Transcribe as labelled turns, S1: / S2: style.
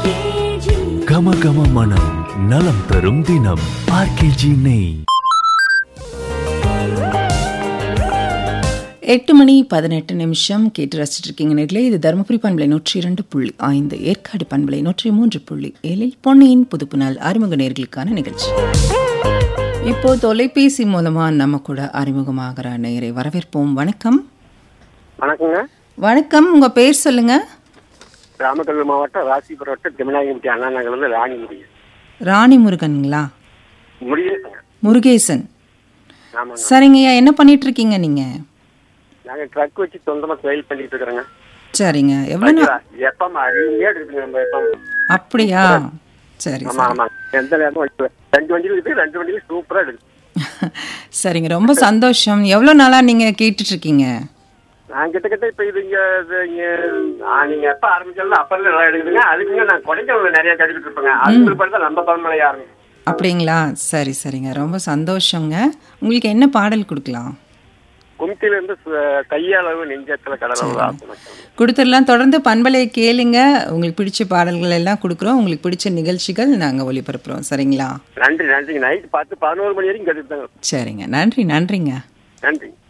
S1: கம கம மனம் நலம் தரும் தினம் ஆர்கேஜி நெய்
S2: எட்டு மணி பதினெட்டு நிமிஷம் கேட்டு ரசிச்சிட்டு இருக்கீங்க நேர்களே இது தருமபுரி பண்பலை நூற்றி இரண்டு புள்ளி ஐந்து ஏற்காடு பண்பலை நூற்றி மூன்று புள்ளி ஏழில் பொன்னியின் புதுப்பு நாள் அறிமுக நேர்களுக்கான நிகழ்ச்சி இப்போ தொலைபேசி மூலமா நம்ம கூட அறிமுகமாகிற நேரை வரவேற்போம் வணக்கம்
S3: வணக்கங்க
S2: வணக்கம் உங்க பேர் சொல்லுங்க
S3: ராமக்கல் மாவட்டம் ராசிபுரம் வட்டம் திருநாயகம்பட்டி அண்ணா நகர்லேருந்து ராணி முடியும்
S2: ராணி முருகனுங்களா
S3: முடியுங்க
S2: முருகேசன்
S3: ஆமாங்க
S2: சரிங்கய்யா என்ன பண்ணிட்டு இருக்கீங்க நீங்க
S3: நாங்கள் ட்ரக் வச்சு சொந்தமாக தொழில் பண்ணிட்டு இருக்கிறோங்க
S2: சரிங்க எவ்வளோ நாள்
S3: எப்பம் அருமையாக இருக்குங்க நம்ம எப்பம்
S2: அப்படியா சரி
S3: ஆமாம் ஆமாம் எந்த நேரமும் வச்சு ரெண்டு வண்டியில் இருக்குது ரெண்டு வண்டியிலும் சூப்பராக இருக்குது
S2: சரிங்க ரொம்ப சந்தோஷம் எவ்வளோ நாளா நீங்க கேட்டுட்டு இருக்கீங்க
S3: நான் கிட்டத்தட்ட இப்போ இது இங்கே இது இங்கே நீங்கள் எப்போ ஆரம்பிச்சாலும் அப்போ இருந்து நல்லா எடுக்குதுங்க அதுக்குங்க நான் கொடைக்கானல நிறைய கட்டிட்டு இருப்பேங்க அதுக்கு பிற்பாடு தான் நம்ம பரமலை ஆரம்பிக்கும்
S2: அப்படிங்களா சரி சரிங்க ரொம்ப சந்தோஷங்க உங்களுக்கு என்ன பாடல் கொடுக்கலாம்
S3: கும்தியிலேருந்து கையளவு நெஞ்சத்தில் கடலளவு ஆசை
S2: கொடுத்துடலாம் தொடர்ந்து பண்பலையை கேளுங்க உங்களுக்கு பிடிச்ச பாடல்கள் எல்லாம் கொடுக்குறோம் உங்களுக்கு பிடிச்ச நிகழ்ச்சிகள் நாங்கள் ஒளிபரப்புறோம் சரிங்களா
S3: நன்றி நன்றிங்க நைட் பத்து பதினோரு மணி வரைக்கும் கேட்டுட்டு தாங்க
S2: சரிங்க நன்றி நன்றிங்க
S3: நன்றி